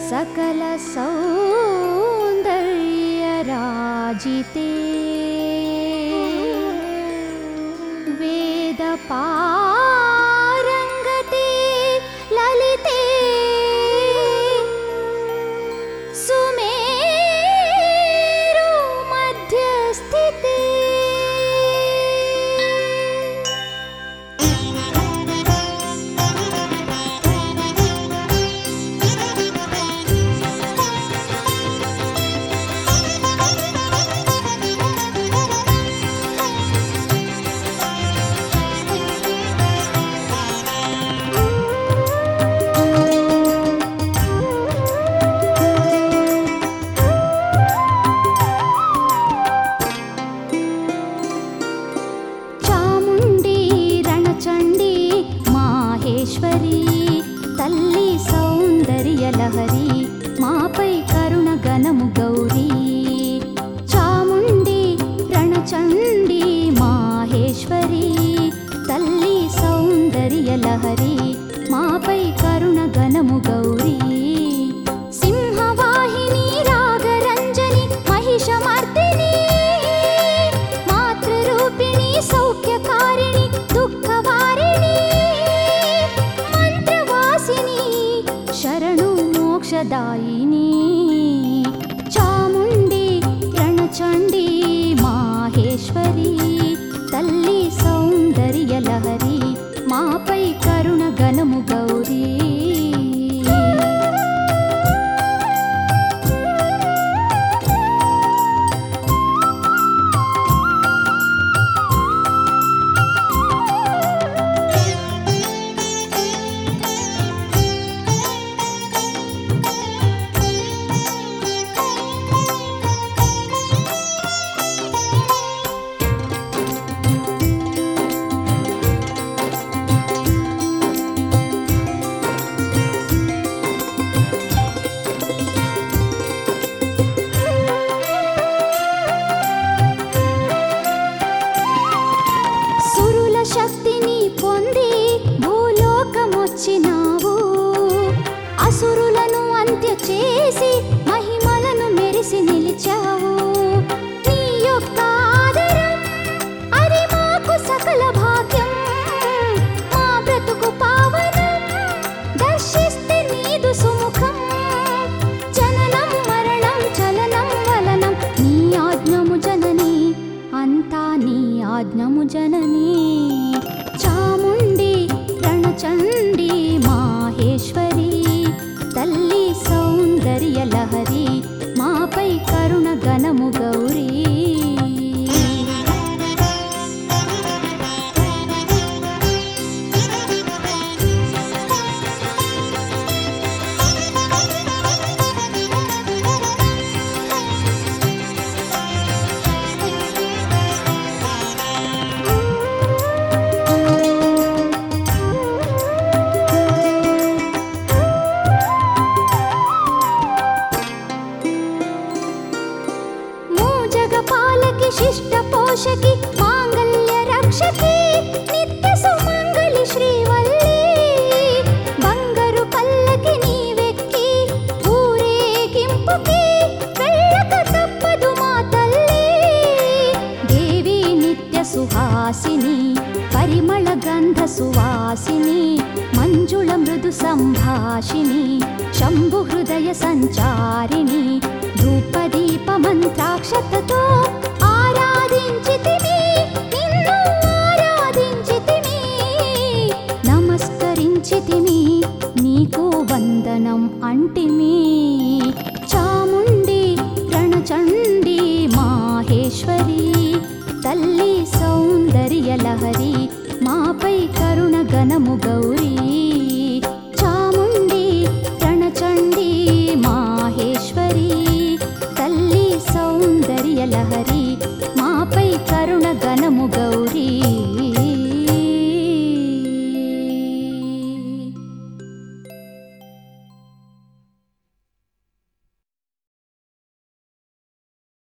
सकल सौन्दर्यराजिते वेदपारङ्गते ललिते सुमेरु मध्यस्थिते చాముండి రణచండి మాహేశ్వరి తల్లి సౌందర్య లహరి మాపై కరుణ గణము గౌరీ చాముండి రణచండి మాహేశ్వరి తల్లి సౌందర్య లహరి మాపై కరుణ గణము గౌరీ సింహవాహిని రాగరంజని మహిషమర్దిని మాతృరూపిణి సౌఖ్యకారిణి దుఃఖవారిణి మంత్రవాసిని శరణు మోక్షదాయిని చాముండి రణచండి మాహేశ్వరి తల్లి సౌందర్య లహరి మాపై కరుణ గణము గౌరీ సురుల శక్తిని పొంది భూలోకమొచ్చినావు అసురులను అంత్య చేసి మహిమలను మెరిసి నిలిచావు నీ యొక్క ఆదరం అది మాకు సకల భాగ్యం మా బ్రతుకు పావనం దర్శిస్తే నీదు సుముఖం జననం మరణం చలనం వలనం నీ ఆజ్ఞము జనని అంతా నీ ఆజ్ఞము జనని చాముండి రణచండి మాహేశ్వరి తల్లి సౌందర్య లహరి మాపై కరుణ గణము గౌరీ మూజగ పాలకి శిష్ట పోషకి మాంగళ్య రక్షకి నిత్య సుమంగళి శ్రీవల్లి బంగారు పల్లకి నీవెక్కి ఊరేగింపుకి వెళ్ళక తప్పదు మా తల్లి దేవి నిత్య సుహాసిని పరిమళ గంధ సువాసిని మంజుళ మృదు సంభాషిణి శంభు హృదయ సంచారిణి ధూపదీప మంత్రాక్షతతో ఆరాధించితిమి నిన్ను ఆరాధించితిమి నమస్కరించితిమి నీకు వందనం అంటిమి చాముండి రణచండి మాహేశ్వరి తల్లి సౌందర్య లహరి మాపై కరుణ గణము గౌరీ